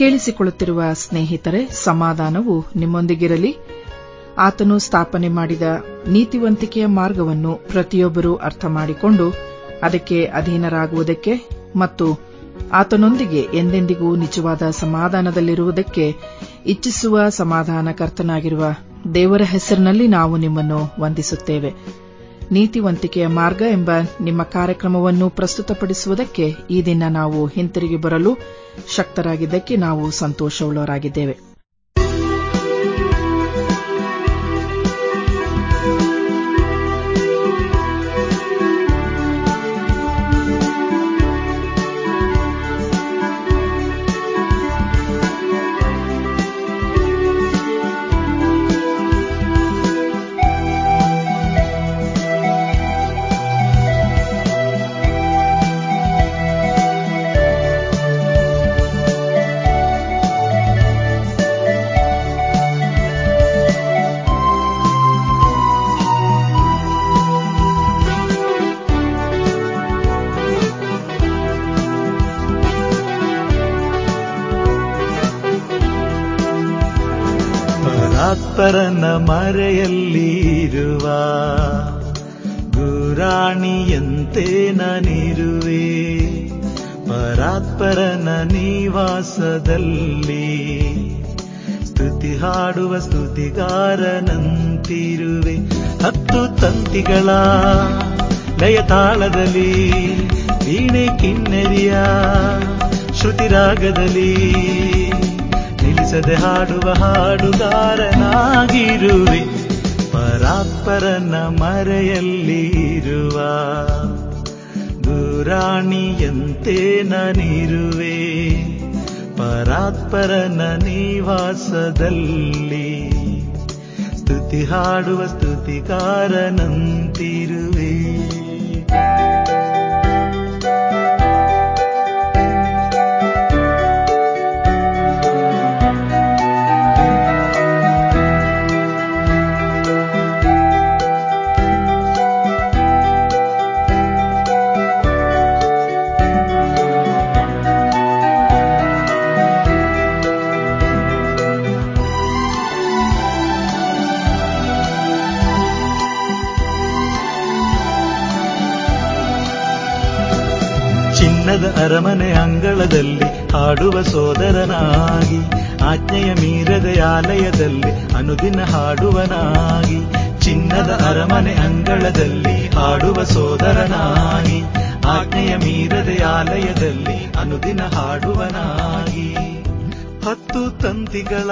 ಕೇಳಿಸಿಕೊಳ್ಳುತ್ತಿರುವ ಸ್ನೇಹಿತರೆ ಸಮಾಧಾನವು ನಿಮ್ಮೊಂದಿಗಿರಲಿ ಆತನು ಸ್ಥಾಪನೆ ಮಾಡಿದ ನೀತಿವಂತಿಕೆಯ ಮಾರ್ಗವನ್ನು ಪ್ರತಿಯೊಬ್ಬರೂ ಅರ್ಥ ಮಾಡಿಕೊಂಡು ಅದಕ್ಕೆ ಅಧೀನರಾಗುವುದಕ್ಕೆ ಮತ್ತು ಆತನೊಂದಿಗೆ ಎಂದೆಂದಿಗೂ ನಿಜವಾದ ಸಮಾಧಾನದಲ್ಲಿರುವುದಕ್ಕೆ ಇಚ್ಛಿಸುವ ಸಮಾಧಾನಕರ್ತನಾಗಿರುವ ದೇವರ ಹೆಸರಿನಲ್ಲಿ ನಾವು ನಿಮ್ಮನ್ನು ವಂದಿಸುತ್ತೇವೆ ನೀತಿವಂತಿಕೆಯ ಮಾರ್ಗ ಎಂಬ ನಿಮ್ಮ ಕಾರ್ಯಕ್ರಮವನ್ನು ಪ್ರಸ್ತುತಪಡಿಸುವುದಕ್ಕೆ ಈ ದಿನ ನಾವು ಹಿಂತಿರುಗಿ ಬರಲು ಶಕ್ತರಾಗಿದ್ದಕ್ಕೆ ನಾವು ಸಂತೋಷವುಳ್ಳವರಾಗಿದ್ದೇವೆ ಪರಾತ್ಪರನ ಮರೆಯಲ್ಲಿ ಇರುವ ಗುರಾಣಿಯಂತೆ ನಾನಿರುವೆ ಪರಾತ್ಪರನ ನಿವಾಸದಲ್ಲಿ ಸ್ತುತಿ ಹಾಡುವ ಸ್ತುತಿಗಾರನಂತಿರುವೆ ಹತ್ತು ತಂತಿಗಳ ಲಯ ತಾಳದಲ್ಲಿ ವೀಣೆ ಕಿನ್ನರಿಯ ಶ್ರುತಿರಾಗದಲ್ಲಿ ನಿಲ್ಲಿಸದೆ ಹಾಡುವ ಹಾಡುಗಾರನಾಗಿರುವೆ ಪರಾತ್ಪರನ ಮರೆಯಲ್ಲಿ ಇರುವ ಗುರಾಣಿಯಂತೆ ನಾನಿರುವೆ ಪರಾತ್ಪರನ ನಿವಾಸದಲ್ಲಿ ಸ್ತುತಿ ಹಾಡುವ ಸ್ತುತಿಗಾರನಂತಿರುವೆ ಚಿನ್ನದ ಅರಮನೆ ಅಂಗಳದಲ್ಲಿ ಹಾಡುವ ಸೋದರನಾಗಿ ಆಜ್ಞೆಯ ಮೀರದೆ ಆಲಯದಲ್ಲಿ ಅನುದಿನ ಹಾಡುವನಾಗಿ ಚಿನ್ನದ ಅರಮನೆ ಅಂಗಳದಲ್ಲಿ ಹಾಡುವ ಸೋದರನಾಗಿ ಆಜ್ಞೆಯ ಮೀರದೆ ಆಲಯದಲ್ಲಿ ಅನುದಿನ ಹಾಡುವನಾಗಿ ಹತ್ತು ತಂತಿಗಳ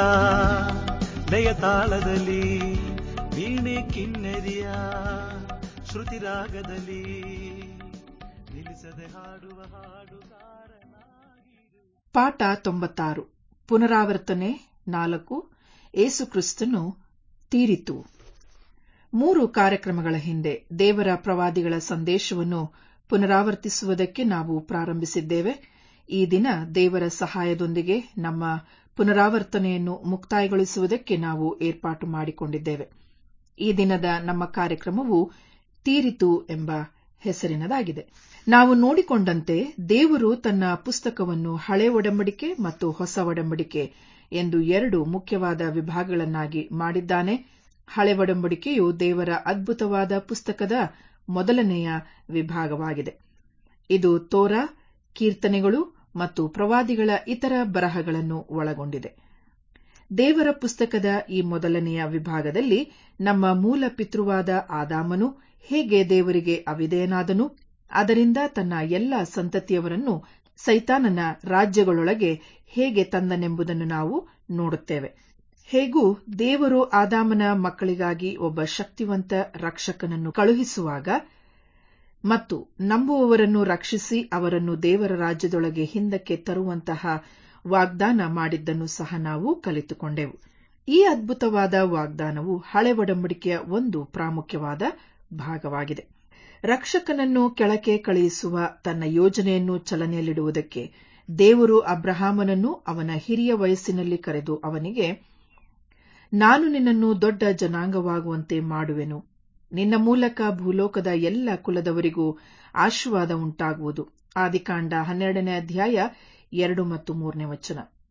ಲಯ ತಾಳದಲ್ಲಿ ವೀಣೆ ಕಿನ್ನರಿಯ ಶ್ರುತಿರಾಗದಲ್ಲಿ ನಿಲ್ಲಿಸದೆ ಹಾಡುವ ಹಾಡುಗಾರನಾಗಿರು ಪಾಠ ತೊಂಬತ್ತಾರು ಪುನರಾವರ್ತನೆ ನಾಲ್ಕು ಏಸುಕ್ರಿಸ್ತನು ತೀರಿತು ಮೂರು ಕಾರ್ಯಕ್ರಮಗಳ ಹಿಂದೆ ದೇವರ ಪ್ರವಾದಿಗಳ ಸಂದೇಶವನ್ನು ಪುನರಾವರ್ತಿಸುವುದಕ್ಕೆ ನಾವು ಪ್ರಾರಂಭಿಸಿದ್ದೇವೆ ಈ ದಿನ ದೇವರ ಸಹಾಯದೊಂದಿಗೆ ನಮ್ಮ ಪುನರಾವರ್ತನೆಯನ್ನು ಮುಕ್ತಾಯಗೊಳಿಸುವುದಕ್ಕೆ ನಾವು ಏರ್ಪಾಟು ಮಾಡಿಕೊಂಡಿದ್ದೇವೆ ಈ ದಿನದ ನಮ್ಮ ಕಾರ್ಯಕ್ರಮವು ತೀರಿತು ಎಂಬ ಹೆಸರಿನದಾಗಿದೆ ನಾವು ನೋಡಿಕೊಂಡಂತೆ ದೇವರು ತನ್ನ ಪುಸ್ತಕವನ್ನು ಹಳೆ ಒಡಂಬಡಿಕೆ ಮತ್ತು ಹೊಸ ಒಡಂಬಡಿಕೆ ಎಂದು ಎರಡು ಮುಖ್ಯವಾದ ವಿಭಾಗಗಳನ್ನಾಗಿ ಮಾಡಿದ್ದಾನೆ ಹಳೆ ಒಡಂಬಡಿಕೆಯು ದೇವರ ಅದ್ಭುತವಾದ ಪುಸ್ತಕದ ಮೊದಲನೆಯ ವಿಭಾಗವಾಗಿದೆ ಇದು ತೋರ ಕೀರ್ತನೆಗಳು ಮತ್ತು ಪ್ರವಾದಿಗಳ ಇತರ ಬರಹಗಳನ್ನು ಒಳಗೊಂಡಿದೆ ದೇವರ ಪುಸ್ತಕದ ಈ ಮೊದಲನೆಯ ವಿಭಾಗದಲ್ಲಿ ನಮ್ಮ ಮೂಲ ಪಿತೃವಾದ ಆದಾಮನು ಹೇಗೆ ದೇವರಿಗೆ ಅವಿಧೇಯನಾದನು ಅದರಿಂದ ತನ್ನ ಎಲ್ಲ ಸಂತತಿಯವರನ್ನು ಸೈತಾನನ ರಾಜ್ಯಗಳೊಳಗೆ ಹೇಗೆ ತಂದನೆಂಬುದನ್ನು ನಾವು ನೋಡುತ್ತೇವೆ ಹೇಗೂ ದೇವರು ಆದಾಮನ ಮಕ್ಕಳಿಗಾಗಿ ಒಬ್ಬ ಶಕ್ತಿವಂತ ರಕ್ಷಕನನ್ನು ಕಳುಹಿಸುವಾಗ ಮತ್ತು ನಂಬುವವರನ್ನು ರಕ್ಷಿಸಿ ಅವರನ್ನು ದೇವರ ರಾಜ್ಯದೊಳಗೆ ಹಿಂದಕ್ಕೆ ತರುವಂತಹ ವಾಗ್ದಾನ ಮಾಡಿದ್ದನ್ನು ಸಹ ನಾವು ಕಲಿತುಕೊಂಡೆವು ಈ ಅದ್ಭುತವಾದ ವಾಗ್ದಾನವು ಹಳೆ ಒಡಂಬಡಿಕೆಯ ಒಂದು ಪ್ರಾಮುಖ್ಯವಾದ ಭಾಗವಾಗಿದೆ ರಕ್ಷಕನನ್ನು ಕೆಳಕ್ಕೆ ಕಳುಹಿಸುವ ತನ್ನ ಯೋಜನೆಯನ್ನು ಚಲನೆಯಲ್ಲಿಡುವುದಕ್ಕೆ ದೇವರು ಅಬ್ರಹಾಮನನ್ನು ಅವನ ಹಿರಿಯ ವಯಸ್ಸಿನಲ್ಲಿ ಕರೆದು ಅವನಿಗೆ ನಾನು ನಿನ್ನನ್ನು ದೊಡ್ಡ ಜನಾಂಗವಾಗುವಂತೆ ಮಾಡುವೆನು ನಿನ್ನ ಮೂಲಕ ಭೂಲೋಕದ ಎಲ್ಲ ಕುಲದವರಿಗೂ ಆಶೀರ್ವಾದ ಉಂಟಾಗುವುದು ಆದಿಕಾಂಡ ಹನ್ನೆರಡನೇ ಅಧ್ಯಾಯ ಎರಡು ಮತ್ತು ಮೂರನೇ ವಚನ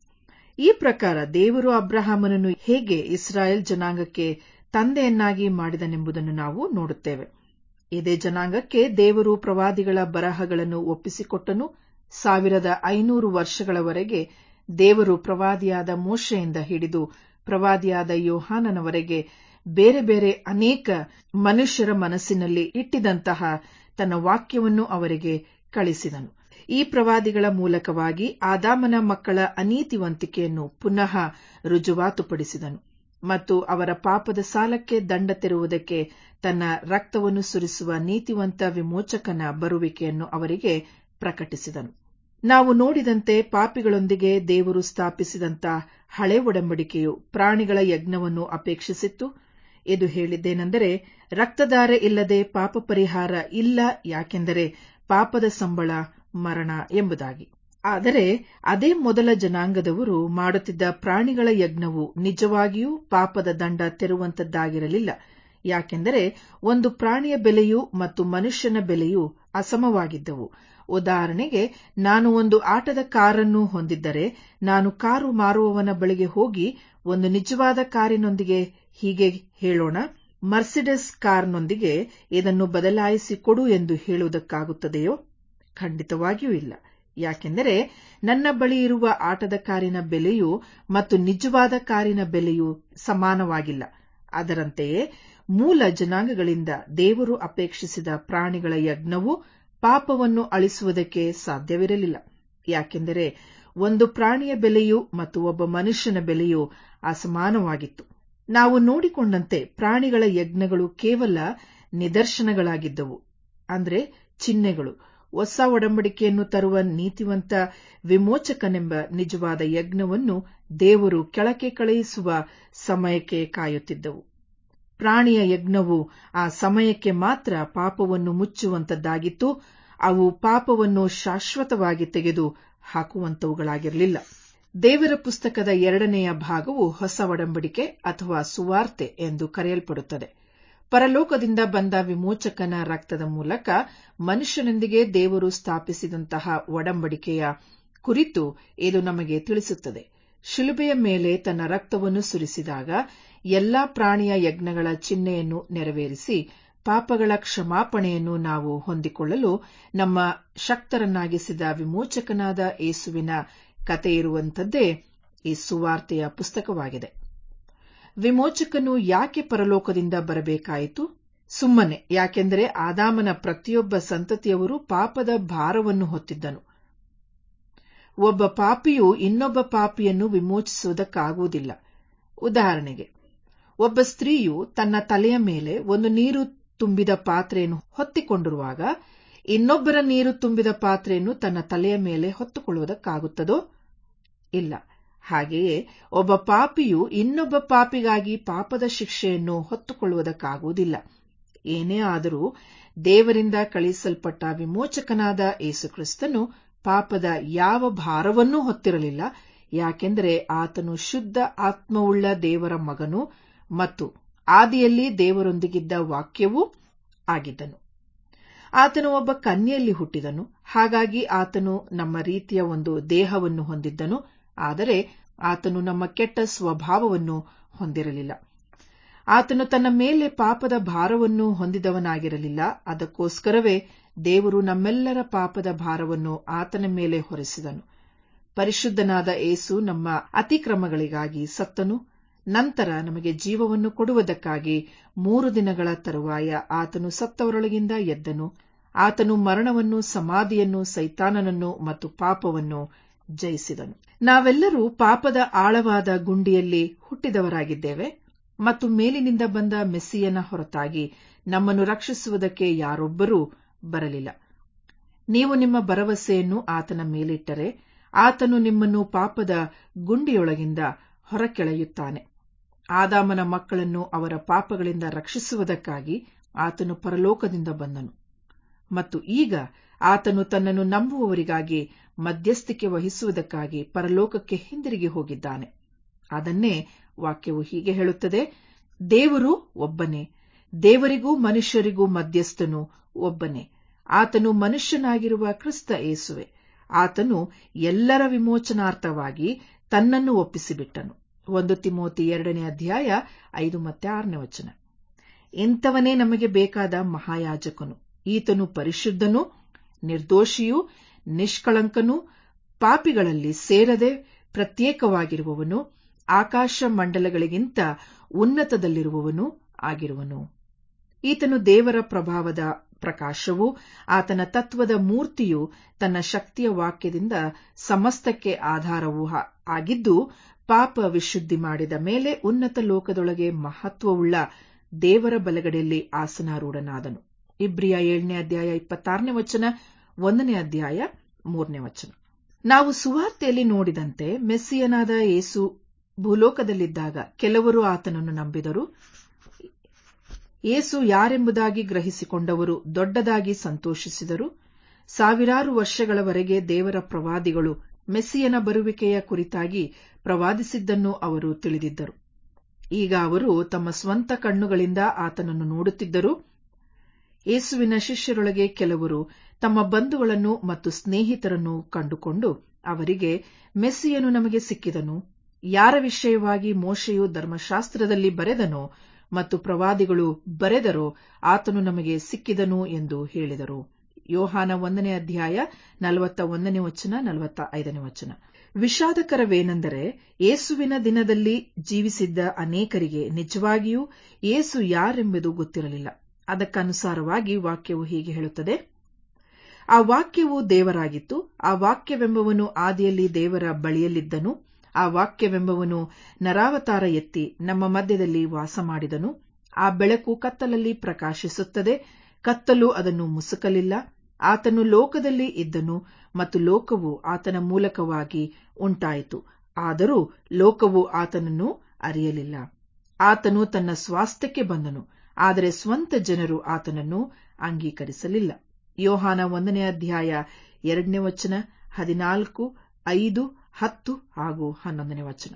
ಈ ಪ್ರಕಾರ ದೇವರು ಅಬ್ರಹಾಮನನ್ನು ಹೇಗೆ ಇಸ್ರಾಯೇಲ್ ಜನಾಂಗಕ್ಕೆ ತಂದೆಯನ್ನಾಗಿ ಮಾಡಿದನೆಂಬುದನ್ನು ನಾವು ನೋಡುತ್ತೇವೆ ಇದೇ ಜನಾಂಗಕ್ಕೆ ದೇವರು ಪ್ರವಾದಿಗಳ ಬರಹಗಳನ್ನು ಒಪ್ಪಿಸಿಕೊಟ್ಟನು ಸಾವಿರದ ಐನೂರು ವರ್ಷಗಳವರೆಗೆ ದೇವರು ಪ್ರವಾದಿಯಾದ ಮೋಶೆಯಿಂದ ಹಿಡಿದು ಪ್ರವಾದಿಯಾದ ಯೋಹಾನನವರೆಗೆ ಬೇರೆ ಬೇರೆ ಅನೇಕ ಮನುಷ್ಯರ ಮನಸ್ಸಿನಲ್ಲಿ ಇಟ್ಟಿದಂತಹ ತನ್ನ ವಾಕ್ಯವನ್ನು ಅವರಿಗೆ ಕಳಿಸಿದನು ಈ ಪ್ರವಾದಿಗಳ ಮೂಲಕವಾಗಿ ಆದಾಮನ ಮಕ್ಕಳ ಅನೀತಿವಂತಿಕೆಯನ್ನು ಪುನಃ ರುಜುವಾತುಪಡಿಸಿದನು ಮತ್ತು ಅವರ ಪಾಪದ ಸಾಲಕ್ಕೆ ದಂಡ ತೆರುವುದಕ್ಕೆ ತನ್ನ ರಕ್ತವನ್ನು ಸುರಿಸುವ ನೀತಿವಂತ ವಿಮೋಚಕನ ಬರುವಿಕೆಯನ್ನು ಅವರಿಗೆ ಪ್ರಕಟಿಸಿದನು ನಾವು ನೋಡಿದಂತೆ ಪಾಪಿಗಳೊಂದಿಗೆ ದೇವರು ಸ್ಥಾಪಿಸಿದಂತ ಹಳೆ ಒಡಂಬಡಿಕೆಯು ಪ್ರಾಣಿಗಳ ಯಜ್ಞವನ್ನು ಅಪೇಕ್ಷಿಸಿತ್ತು ಇದು ಹೇಳಿದ್ದೇನೆಂದರೆ ರಕ್ತಧಾರೆ ಇಲ್ಲದೆ ಪಾಪ ಪರಿಹಾರ ಇಲ್ಲ ಯಾಕೆಂದರೆ ಪಾಪದ ಸಂಬಳ ಮರಣ ಎಂಬುದಾಗಿ ಆದರೆ ಅದೇ ಮೊದಲ ಜನಾಂಗದವರು ಮಾಡುತ್ತಿದ್ದ ಪ್ರಾಣಿಗಳ ಯಜ್ಞವು ನಿಜವಾಗಿಯೂ ಪಾಪದ ದಂಡ ತೆರುವಂತದ್ದಾಗಿರಲಿಲ್ಲ ಯಾಕೆಂದರೆ ಒಂದು ಪ್ರಾಣಿಯ ಬೆಲೆಯು ಮತ್ತು ಮನುಷ್ಯನ ಬೆಲೆಯು ಅಸಮವಾಗಿದ್ದವು ಉದಾಹರಣೆಗೆ ನಾನು ಒಂದು ಆಟದ ಕಾರನ್ನು ಹೊಂದಿದ್ದರೆ ನಾನು ಕಾರು ಮಾರುವವನ ಬಳಿಗೆ ಹೋಗಿ ಒಂದು ನಿಜವಾದ ಕಾರಿನೊಂದಿಗೆ ಹೀಗೆ ಹೇಳೋಣ ಮರ್ಸಿಡೆಸ್ ಕಾರ್ನೊಂದಿಗೆ ಇದನ್ನು ಬದಲಾಯಿಸಿ ಕೊಡು ಎಂದು ಹೇಳುವುದಕ್ಕಾಗುತ್ತದೆಯೋ ಖಂಡಿತವಾಗಿಯೂ ಇಲ್ಲ ಯಾಕೆಂದರೆ ನನ್ನ ಬಳಿ ಇರುವ ಆಟದ ಕಾರಿನ ಬೆಲೆಯು ಮತ್ತು ನಿಜವಾದ ಕಾರಿನ ಬೆಲೆಯು ಸಮಾನವಾಗಿಲ್ಲ ಅದರಂತೆಯೇ ಮೂಲ ಜನಾಂಗಗಳಿಂದ ದೇವರು ಅಪೇಕ್ಷಿಸಿದ ಪ್ರಾಣಿಗಳ ಯಜ್ಞವು ಪಾಪವನ್ನು ಅಳಿಸುವುದಕ್ಕೆ ಸಾಧ್ಯವಿರಲಿಲ್ಲ ಯಾಕೆಂದರೆ ಒಂದು ಪ್ರಾಣಿಯ ಬೆಲೆಯು ಮತ್ತು ಒಬ್ಬ ಮನುಷ್ಯನ ಬೆಲೆಯು ಅಸಮಾನವಾಗಿತ್ತು ನಾವು ನೋಡಿಕೊಂಡಂತೆ ಪ್ರಾಣಿಗಳ ಯಜ್ಞಗಳು ಕೇವಲ ನಿದರ್ಶನಗಳಾಗಿದ್ದವು ಅಂದ್ರೆ ಚಿಹ್ನೆಗಳು ಹೊಸ ಒಡಂಬಡಿಕೆಯನ್ನು ತರುವ ನೀತಿವಂತ ವಿಮೋಚಕನೆಂಬ ನಿಜವಾದ ಯಜ್ಞವನ್ನು ದೇವರು ಕೆಳಕ್ಕೆ ಕಳುಹಿಸುವ ಸಮಯಕ್ಕೆ ಕಾಯುತ್ತಿದ್ದವು ಪ್ರಾಣಿಯ ಯಜ್ಞವು ಆ ಸಮಯಕ್ಕೆ ಮಾತ್ರ ಪಾಪವನ್ನು ಮುಚ್ಚುವಂತದ್ದಾಗಿತ್ತು ಅವು ಪಾಪವನ್ನು ಶಾಶ್ವತವಾಗಿ ತೆಗೆದು ಹಾಕುವಂತವುಗಳಾಗಿರಲಿಲ್ಲ ದೇವರ ಪುಸ್ತಕದ ಎರಡನೆಯ ಭಾಗವು ಹೊಸ ಒಡಂಬಡಿಕೆ ಅಥವಾ ಸುವಾರ್ತೆ ಎಂದು ಕರೆಯಲ್ಪಡುತ್ತದೆ ಪರಲೋಕದಿಂದ ಬಂದ ವಿಮೋಚಕನ ರಕ್ತದ ಮೂಲಕ ಮನುಷ್ಯನೊಂದಿಗೆ ದೇವರು ಸ್ಥಾಪಿಸಿದಂತಹ ಒಡಂಬಡಿಕೆಯ ಕುರಿತು ಇದು ನಮಗೆ ತಿಳಿಸುತ್ತದೆ ಶಿಲುಬೆಯ ಮೇಲೆ ತನ್ನ ರಕ್ತವನ್ನು ಸುರಿಸಿದಾಗ ಎಲ್ಲಾ ಪ್ರಾಣಿಯ ಯಜ್ಞಗಳ ಚಿಹ್ನೆಯನ್ನು ನೆರವೇರಿಸಿ ಪಾಪಗಳ ಕ್ಷಮಾಪಣೆಯನ್ನು ನಾವು ಹೊಂದಿಕೊಳ್ಳಲು ನಮ್ಮ ಶಕ್ತರನ್ನಾಗಿಸಿದ ವಿಮೋಚಕನಾದ ಯೇಸುವಿನ ಕಥೆಯಿರುವಂಥದ್ದೇ ಈ ಸುವಾರ್ತೆಯ ಪುಸ್ತಕವಾಗಿದೆ ವಿಮೋಚಕನು ಯಾಕೆ ಪರಲೋಕದಿಂದ ಬರಬೇಕಾಯಿತು ಸುಮ್ಮನೆ ಯಾಕೆಂದರೆ ಆದಾಮನ ಪ್ರತಿಯೊಬ್ಬ ಸಂತತಿಯವರು ಪಾಪದ ಭಾರವನ್ನು ಹೊತ್ತಿದ್ದನು ಒಬ್ಬ ಪಾಪಿಯು ಇನ್ನೊಬ್ಬ ಪಾಪಿಯನ್ನು ವಿಮೋಚಿಸುವುದಕ್ಕಾಗುವುದಿಲ್ಲ ಉದಾಹರಣೆಗೆ ಒಬ್ಬ ಸ್ತ್ರೀಯು ತನ್ನ ತಲೆಯ ಮೇಲೆ ಒಂದು ನೀರು ತುಂಬಿದ ಪಾತ್ರೆಯನ್ನು ಹೊತ್ತಿಕೊಂಡಿರುವಾಗ ಇನ್ನೊಬ್ಬರ ನೀರು ತುಂಬಿದ ಪಾತ್ರೆಯನ್ನು ತನ್ನ ತಲೆಯ ಮೇಲೆ ಹೊತ್ತುಕೊಳ್ಳುವುದಕ್ಕಾಗುತ್ತದೋ ಇಲ್ಲ ಹಾಗೆಯೇ ಒಬ್ಬ ಪಾಪಿಯು ಇನ್ನೊಬ್ಬ ಪಾಪಿಗಾಗಿ ಪಾಪದ ಶಿಕ್ಷೆಯನ್ನು ಹೊತ್ತುಕೊಳ್ಳುವುದಕ್ಕಾಗುವುದಿಲ್ಲ ಏನೇ ಆದರೂ ದೇವರಿಂದ ಕಳುಹಿಸಲ್ಪಟ್ಟ ವಿಮೋಚಕನಾದ ಯೇಸುಕ್ರಿಸ್ತನು ಪಾಪದ ಯಾವ ಭಾರವನ್ನೂ ಹೊತ್ತಿರಲಿಲ್ಲ ಯಾಕೆಂದರೆ ಆತನು ಶುದ್ಧ ಆತ್ಮವುಳ್ಳ ದೇವರ ಮಗನು ಮತ್ತು ಆದಿಯಲ್ಲಿ ದೇವರೊಂದಿಗಿದ್ದ ವಾಕ್ಯವೂ ಆಗಿದ್ದನು ಆತನು ಒಬ್ಬ ಕನ್ಯೆಯಲ್ಲಿ ಹುಟ್ಟಿದನು ಹಾಗಾಗಿ ಆತನು ನಮ್ಮ ರೀತಿಯ ಒಂದು ದೇಹವನ್ನು ಹೊಂದಿದ್ದನು ಆದರೆ ಆತನು ನಮ್ಮ ಕೆಟ್ಟ ಸ್ವಭಾವವನ್ನು ಹೊಂದಿರಲಿಲ್ಲ ಆತನು ತನ್ನ ಮೇಲೆ ಪಾಪದ ಭಾರವನ್ನು ಹೊಂದಿದವನಾಗಿರಲಿಲ್ಲ ಅದಕ್ಕೋಸ್ಕರವೇ ದೇವರು ನಮ್ಮೆಲ್ಲರ ಪಾಪದ ಭಾರವನ್ನು ಆತನ ಮೇಲೆ ಹೊರಿಸಿದನು ಪರಿಶುದ್ಧನಾದ ಏಸು ನಮ್ಮ ಅತಿಕ್ರಮಗಳಿಗಾಗಿ ಸತ್ತನು ನಂತರ ನಮಗೆ ಜೀವವನ್ನು ಕೊಡುವುದಕ್ಕಾಗಿ ಮೂರು ದಿನಗಳ ತರುವಾಯ ಆತನು ಸತ್ತವರೊಳಗಿಂದ ಎದ್ದನು ಆತನು ಮರಣವನ್ನು ಸಮಾಧಿಯನ್ನು ಸೈತಾನನನ್ನು ಮತ್ತು ಪಾಪವನ್ನು ಜಯಿಸಿದನು ನಾವೆಲ್ಲರೂ ಪಾಪದ ಆಳವಾದ ಗುಂಡಿಯಲ್ಲಿ ಹುಟ್ಟಿದವರಾಗಿದ್ದೇವೆ ಮತ್ತು ಮೇಲಿನಿಂದ ಬಂದ ಮೆಸ್ಸಿಯನ ಹೊರತಾಗಿ ನಮ್ಮನ್ನು ರಕ್ಷಿಸುವುದಕ್ಕೆ ಯಾರೊಬ್ಬರೂ ಬರಲಿಲ್ಲ ನೀವು ನಿಮ್ಮ ಭರವಸೆಯನ್ನು ಆತನ ಮೇಲಿಟ್ಟರೆ ಆತನು ನಿಮ್ಮನ್ನು ಪಾಪದ ಗುಂಡಿಯೊಳಗಿಂದ ಹೊರಕೆಳೆಯುತ್ತಾನೆ ಆದಾಮನ ಮಕ್ಕಳನ್ನು ಅವರ ಪಾಪಗಳಿಂದ ರಕ್ಷಿಸುವುದಕ್ಕಾಗಿ ಆತನು ಪರಲೋಕದಿಂದ ಬಂದನು ಮತ್ತು ಈಗ ಆತನು ತನ್ನನ್ನು ನಂಬುವವರಿಗಾಗಿ ಮಧ್ಯಸ್ಥಿಕೆ ವಹಿಸುವುದಕ್ಕಾಗಿ ಪರಲೋಕಕ್ಕೆ ಹಿಂದಿರುಗಿ ಹೋಗಿದ್ದಾನೆ ಅದನ್ನೇ ವಾಕ್ಯವು ಹೀಗೆ ಹೇಳುತ್ತದೆ ದೇವರು ಒಬ್ಬನೇ ದೇವರಿಗೂ ಮನುಷ್ಯರಿಗೂ ಮಧ್ಯಸ್ಥನು ಒಬ್ಬನೇ ಆತನು ಮನುಷ್ಯನಾಗಿರುವ ಕ್ರಿಸ್ತ ಏಸುವೆ ಆತನು ಎಲ್ಲರ ವಿಮೋಚನಾರ್ಥವಾಗಿ ತನ್ನನ್ನು ಒಪ್ಪಿಸಿಬಿಟ್ಟನು ಒಂದು ತಿಮೋತಿ ಎರಡನೇ ಅಧ್ಯಾಯ ಐದು ಮತ್ತೆ ಆರನೇ ವಚನ ಇಂಥವನೇ ನಮಗೆ ಬೇಕಾದ ಮಹಾಯಾಜಕನು ಈತನು ಪರಿಶುದ್ಧನೂ ನಿರ್ದೋಷಿಯೂ ನಿಷ್ಕಳಂಕನೂ ಪಾಪಿಗಳಲ್ಲಿ ಸೇರದೆ ಪ್ರತ್ಯೇಕವಾಗಿರುವವನು ಆಕಾಶ ಮಂಡಲಗಳಿಗಿಂತ ಉನ್ನತದಲ್ಲಿರುವವನೂ ಆಗಿರುವನು ಈತನು ದೇವರ ಪ್ರಭಾವದ ಪ್ರಕಾಶವೂ ಆತನ ತತ್ವದ ಮೂರ್ತಿಯು ತನ್ನ ಶಕ್ತಿಯ ವಾಕ್ಯದಿಂದ ಸಮಸ್ತಕ್ಕೆ ಆಧಾರವೂ ಆಗಿದ್ದು ಪಾಪ ವಿಶುದ್ಧಿ ಮಾಡಿದ ಮೇಲೆ ಉನ್ನತ ಲೋಕದೊಳಗೆ ಮಹತ್ವವುಳ್ಳ ದೇವರ ಬಲಗಡೆಯಲ್ಲಿ ಆಸನಾರೂಢನಾದನು ಇಬ್ರಿಯ ಏಳನೇ ಅಧ್ಯಾಯ ಇಪ್ಪತ್ತಾರನೇ ವಚನ ಒಂದನೇ ಅಧ್ಯಾಯ ಮೂರನೇ ವಚನ ನಾವು ಸುವಾರ್ತೆಯಲ್ಲಿ ನೋಡಿದಂತೆ ಮೆಸ್ಸಿಯನಾದ ಯೇಸು ಭೂಲೋಕದಲ್ಲಿದ್ದಾಗ ಕೆಲವರು ಆತನನ್ನು ನಂಬಿದರು ಯೇಸು ಯಾರೆಂಬುದಾಗಿ ಗ್ರಹಿಸಿಕೊಂಡವರು ದೊಡ್ಡದಾಗಿ ಸಂತೋಷಿಸಿದರು ಸಾವಿರಾರು ವರ್ಷಗಳವರೆಗೆ ದೇವರ ಪ್ರವಾದಿಗಳು ಮೆಸ್ಸಿಯನ ಬರುವಿಕೆಯ ಕುರಿತಾಗಿ ಪ್ರವಾದಿಸಿದ್ದನ್ನು ಅವರು ತಿಳಿದಿದ್ದರು ಈಗ ಅವರು ತಮ್ಮ ಸ್ವಂತ ಕಣ್ಣುಗಳಿಂದ ಆತನನ್ನು ನೋಡುತ್ತಿದ್ದರು ಯೇಸುವಿನ ಶಿಷ್ಯರೊಳಗೆ ಕೆಲವರು ತಮ್ಮ ಬಂಧುಗಳನ್ನು ಮತ್ತು ಸ್ನೇಹಿತರನ್ನು ಕಂಡುಕೊಂಡು ಅವರಿಗೆ ಮೆಸ್ಸಿಯನು ನಮಗೆ ಸಿಕ್ಕಿದನು ಯಾರ ವಿಷಯವಾಗಿ ಮೋಶೆಯು ಧರ್ಮಶಾಸ್ತ್ರದಲ್ಲಿ ಬರೆದನೋ ಮತ್ತು ಪ್ರವಾದಿಗಳು ಬರೆದರೋ ಆತನು ನಮಗೆ ಸಿಕ್ಕಿದನು ಎಂದು ಹೇಳಿದರು ಯೋಹಾನ ಒಂದನೇ ಅಧ್ಯಾಯ ನಲವತ್ತ ಒಂದನೇ ವಚನ ನಲವತ್ತ ಐದನೇ ವಚನ ವಿಷಾದಕರವೇನೆಂದರೆ ಯೇಸುವಿನ ದಿನದಲ್ಲಿ ಜೀವಿಸಿದ್ದ ಅನೇಕರಿಗೆ ನಿಜವಾಗಿಯೂ ಯೇಸು ಯಾರೆಂಬುದು ಗೊತ್ತಿರಲಿಲ್ಲ ಅದಕ್ಕನುಸಾರವಾಗಿ ವಾಕ್ಯವು ಹೀಗೆ ಹೇಳುತ್ತದೆ ಆ ವಾಕ್ಯವು ದೇವರಾಗಿತ್ತು ಆ ವಾಕ್ಯವೆಂಬವನು ಆದಿಯಲ್ಲಿ ದೇವರ ಬಳಿಯಲ್ಲಿದ್ದನು ಆ ವಾಕ್ಯವೆಂಬವನು ನರಾವತಾರ ಎತ್ತಿ ನಮ್ಮ ಮಧ್ಯದಲ್ಲಿ ವಾಸ ಮಾಡಿದನು ಆ ಬೆಳಕು ಕತ್ತಲಲ್ಲಿ ಪ್ರಕಾಶಿಸುತ್ತದೆ ಕತ್ತಲು ಅದನ್ನು ಮುಸುಕಲಿಲ್ಲ ಆತನು ಲೋಕದಲ್ಲಿ ಇದ್ದನು ಮತ್ತು ಲೋಕವು ಆತನ ಮೂಲಕವಾಗಿ ಉಂಟಾಯಿತು ಆದರೂ ಲೋಕವು ಆತನನ್ನು ಅರಿಯಲಿಲ್ಲ ಆತನು ತನ್ನ ಸ್ವಾಸ್ಥ್ಯಕ್ಕೆ ಬಂದನು ಆದರೆ ಸ್ವಂತ ಜನರು ಆತನನ್ನು ಅಂಗೀಕರಿಸಲಿಲ್ಲ ಯೋಹಾನ ಒಂದನೇ ಅಧ್ಯಾಯ ಎರಡನೇ ವಚನ ಹದಿನಾಲ್ಕು ಐದು ಹತ್ತು ಹಾಗೂ ಹನ್ನೊಂದನೇ ವಚನ